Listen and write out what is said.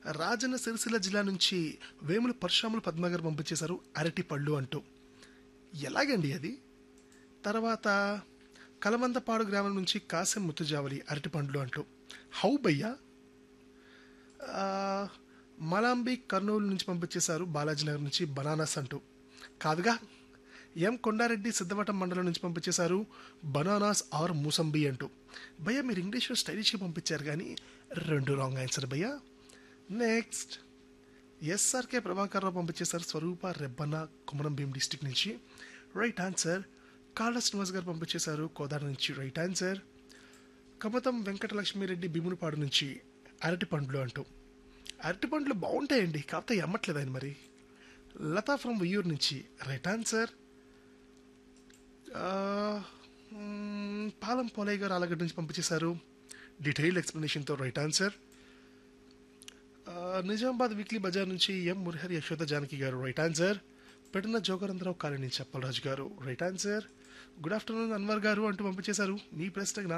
రాజన్న సిరిసిల్ల జిల్లా నుంచి వేముల పరశురాములు పద్మ గారు పంపించేశారు అరటి పళ్ళు అంటూ ఎలాగండి అది తర్వాత కలమందపాడు గ్రామం నుంచి కాసెం ముత్తుజావలి అరటి పండ్లు అంటూ హౌ భయ్యా ఆ, మలాంబి కర్నూలు నుంచి పంపించేశారు బాలాజీ నగర్ నుంచి బనానాస్ అంటూ కాదుగా ఎం కొండారెడ్డి సిద్ధవటం మండలం నుంచి పంపించేశారు బనానాస్ ఆర్ మూసంబి అంటూ భయ్య మీరు ఇంగ్లీష్లో స్టైలిష్గా పంపించారు కానీ రెండు రాంగ్ ఆన్సర్ భయ్య నెక్స్ట్ ఎస్ఆర్కే ప్రభాకర్ రావు పంపించేశారు స్వరూప రెబ్బన్న కుమరం భీం డిస్టిక్ నుంచి రైట్ ఆన్సర్ కాళ్ళ శ్రీనివాస్ గారు పంపించేశారు కోదాడ నుంచి రైట్ ఆన్సర్ కమతం వెంకటలక్ష్మిరెడ్డి భీమునిపాడు నుంచి అరటి పండ్లు అంటూ అరటి పండ్లు బాగుంటాయండి కాకపోతే అమ్మట్లేదు ఆయన మరి లతా ఫ్రమ్ ఉయ్యూరు నుంచి రైట్ ఆన్సర్ ఆ, మ్మ్, పాలం పోలయ్య గారు ఆలగడ్డ నుంచి పంపించేశారు డీటెయిల్డ్ ఎక్స్ప్లెనేషన్తో రైట్ ఆన్సర్ ఆ, నిజామాబాద్ వీక్లీ బజార్ నుంచి ఎం మురహరి యశోద జానకి గారు రైట్ ఆన్సర్ పెట్టిన జోగరంధ్రరావు కాలనీ చెప్పలరాజు గారు right answer good afternoon Anwar గారు అంటూ పంపించేశారు మీ ప్రశ్నకు నా